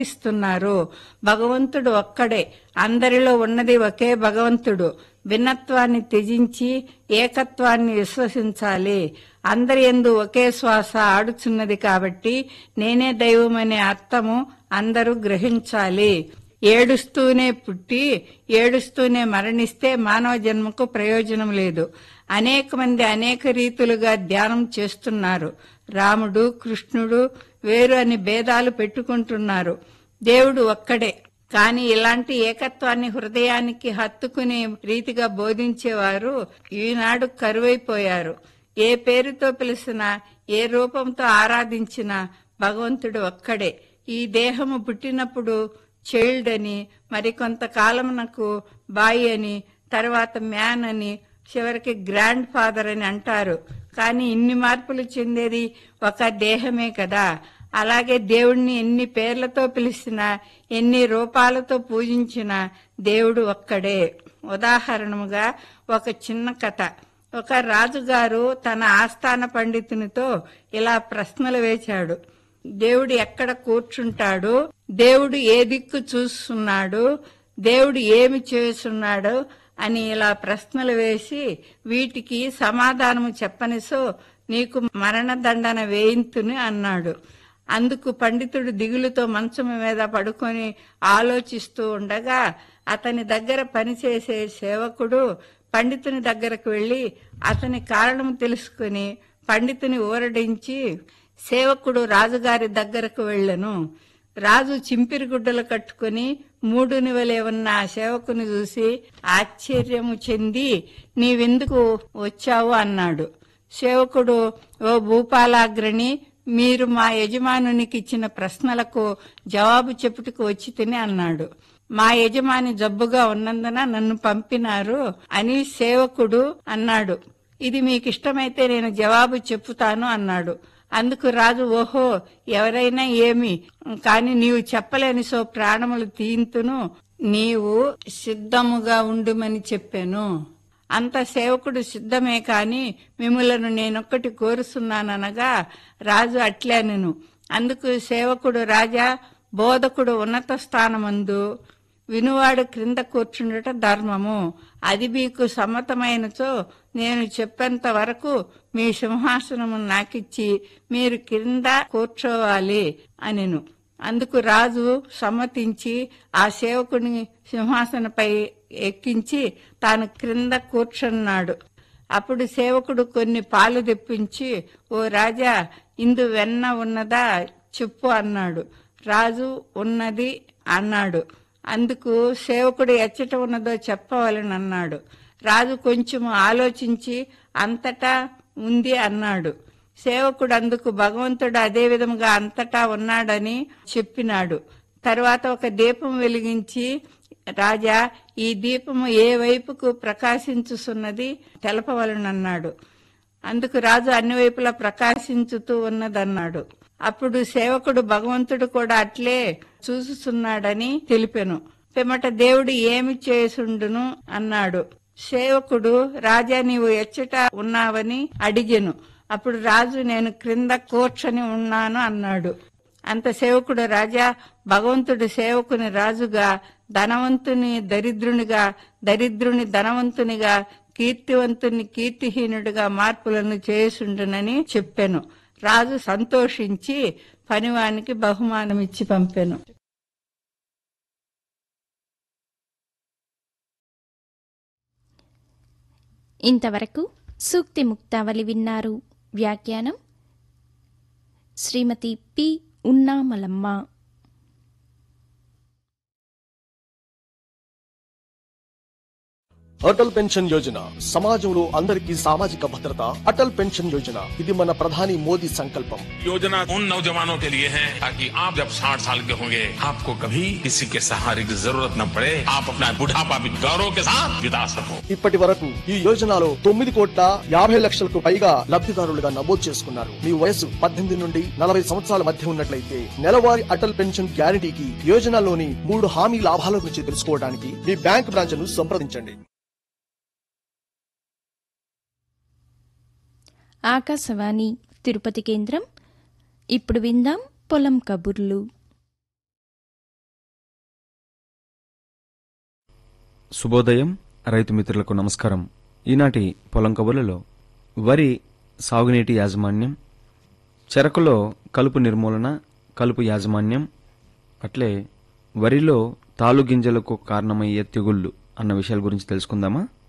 ఇస్తున్నారు భగవంతుడు ఒక్కడే అందరిలో ఉన్నది ఒకే భగవంతుడు భిన్నత్వాన్ని త్యజించి ఏకత్వాన్ని విశ్వసించాలి అందరి ఎందు ఒకే శ్వాస ఆడుచున్నది కాబట్టి నేనే దైవమనే అర్థము అందరూ గ్రహించాలి ఏడుస్తూనే పుట్టి ఏడుస్తూనే మరణిస్తే మానవ జన్మకు ప్రయోజనం లేదు అనేక మంది అనేక రీతులుగా ధ్యానం చేస్తున్నారు రాముడు కృష్ణుడు వేరు అని భేదాలు పెట్టుకుంటున్నారు దేవుడు ఒక్కడే కానీ ఇలాంటి ఏకత్వాన్ని హృదయానికి హత్తుకునే రీతిగా బోధించేవారు ఈనాడు కరువైపోయారు ఏ పేరుతో పిలిచినా ఏ రూపంతో ఆరాధించినా భగవంతుడు ఒక్కడే ఈ దేహము పుట్టినప్పుడు చైల్డ్ అని మరి కొంతకాలమునకు బాయ్ అని తర్వాత మ్యాన్ అని చివరికి గ్రాండ్ ఫాదర్ అని అంటారు కానీ ఇన్ని మార్పులు చెందేది ఒక దేహమే కదా అలాగే దేవుణ్ణి ఎన్ని పేర్లతో పిలిచినా ఎన్ని రూపాలతో పూజించినా దేవుడు ఒక్కడే ఉదాహరణముగా ఒక చిన్న కథ ఒక రాజుగారు తన ఆస్థాన పండితునితో ఇలా ప్రశ్నలు వేశాడు దేవుడు ఎక్కడ కూర్చుంటాడు దేవుడు ఏ దిక్కు చూస్తున్నాడు దేవుడు ఏమి చేస్తున్నాడు అని ఇలా ప్రశ్నలు వేసి వీటికి సమాధానము చెప్పనిసో నీకు మరణదండన వేయింతుని అన్నాడు అందుకు పండితుడు దిగులుతో మంచం మీద పడుకొని ఆలోచిస్తూ ఉండగా అతని దగ్గర పనిచేసే సేవకుడు పండితుని దగ్గరకు వెళ్లి అతని కారణం తెలుసుకుని పండితుని ఊరడించి సేవకుడు రాజుగారి దగ్గరకు వెళ్ళను రాజు చింపిరి గుడ్డలు కట్టుకుని మూడుని వలె ఉన్న ఆ సేవకుని చూసి ఆశ్చర్యము చెంది నీవెందుకు వచ్చావు అన్నాడు సేవకుడు ఓ భూపాలాగ్రణి మీరు మా యజమానునికి ఇచ్చిన ప్రశ్నలకు జవాబు చెప్పుటకు వచ్చి తిని అన్నాడు మా యజమాని జబ్బుగా ఉన్నందున నన్ను పంపినారు అని సేవకుడు అన్నాడు ఇది మీకు ఇష్టమైతే నేను జవాబు చెప్పుతాను అన్నాడు అందుకు రాజు ఓహో ఎవరైనా ఏమి కాని నీవు చెప్పలేని సో ప్రాణములు తీయింతును నీవు సిద్ధముగా ఉండుమని చెప్పాను అంత సేవకుడు సిద్ధమే కాని మిమ్మలను నేనొక్కటి కోరుస్తున్నాననగా రాజు అట్లేనను అందుకు సేవకుడు రాజా బోధకుడు ఉన్నత స్థానమందు వినువాడు క్రింద కూర్చుండట ధర్మము అది మీకు సమ్మతమైనచో నేను చెప్పేంత వరకు మీ సింహాసనము నాకిచ్చి మీరు క్రింద కూర్చోవాలి అనెను అందుకు రాజు సమ్మతించి ఆ సేవకుని సింహాసనపై ఎక్కించి తాను క్రింద కూర్చున్నాడు అప్పుడు సేవకుడు కొన్ని పాలు తెప్పించి ఓ రాజా ఇందు వెన్న ఉన్నదా చెప్పు అన్నాడు రాజు ఉన్నది అన్నాడు అందుకు సేవకుడు ఎచ్చట ఉన్నదో చెప్పవలనన్నాడు రాజు కొంచెం ఆలోచించి అంతటా ఉంది అన్నాడు సేవకుడు అందుకు భగవంతుడు అదే విధముగా అంతటా ఉన్నాడని చెప్పినాడు తర్వాత ఒక దీపం వెలిగించి రాజా ఈ దీపము ఏ వైపుకు ప్రకాశించుతున్నది తెలపవలనన్నాడు అందుకు రాజు అన్ని వైపులా ప్రకాశించుతూ ఉన్నదన్నాడు అప్పుడు సేవకుడు భగవంతుడు కూడా అట్లే చూసుచున్నాడని తెలిపెను పిమ్మట దేవుడు ఏమి చేసుండును అన్నాడు సేవకుడు రాజా నీవు ఎచ్చట ఉన్నావని అడిగెను అప్పుడు రాజు నేను క్రింద కూర్చొని ఉన్నాను అన్నాడు అంత సేవకుడు రాజా భగవంతుడి సేవకుని రాజుగా ధనవంతుని దరిద్రునిగా దరిద్రుని ధనవంతునిగా కీర్తివంతుని కీర్తిహీనుడిగా మార్పులను చేసుండునని చెప్పాను రాజు సంతోషించి పనివానికి బహుమానం ఇచ్చి పంపెను ఇంతవరకు సూక్తి ముక్తావళి విన్నారు వ్యాఖ్యానం శ్రీమతి పి ఉన్నామలమ్మ అటల్ పెన్షన్ యోజన సమాజంలో అందరికీ సామాజిక భద్రత అటల్ పెన్షన్ యోజన ఇది మన ప్రధాని మోదీ సంకల్పం योजना उन नौजवानों के लिए है ताकि आप जब 60 साल के होंगे आपको कभी किसी के सहारे की जरूरत न पड़े आप अपना बुढ़ापा भी गौरव के साथ बिता सको ఇప్పటి వరకు ఈ యోజనలో తొమ్మిది కోట్ల యాభై లక్షలకు పైగా లబ్ధిదారులుగా నమోదు చేసుకున్నారు మీ వయసు పద్దెనిమిది నుండి నలభై సంవత్సరాల మధ్య ఉన్నట్లయితే నెలవారీ అటల్ పెన్షన్ గ్యారంటీకి యోజనలోని మూడు హామీ లాభాల గురించి తెలుసుకోవడానికి మీ బ్యాంక్ బ్రాంచ్ ను సంప్రదించండి ఆకాశవాణి తిరుపతి కేంద్రం ఇప్పుడు విందాం పొలం కబుర్లు శుభోదయం రైతు మిత్రులకు నమస్కారం ఈనాటి పొలం కబుర్లలో వరి సాగునీటి యాజమాన్యం చెరకులో కలుపు నిర్మూలన కలుపు యాజమాన్యం అట్లే వరిలో తాలు గింజలకు కారణమయ్యే తెగుళ్ళు అన్న విషయాల గురించి తెలుసుకుందామా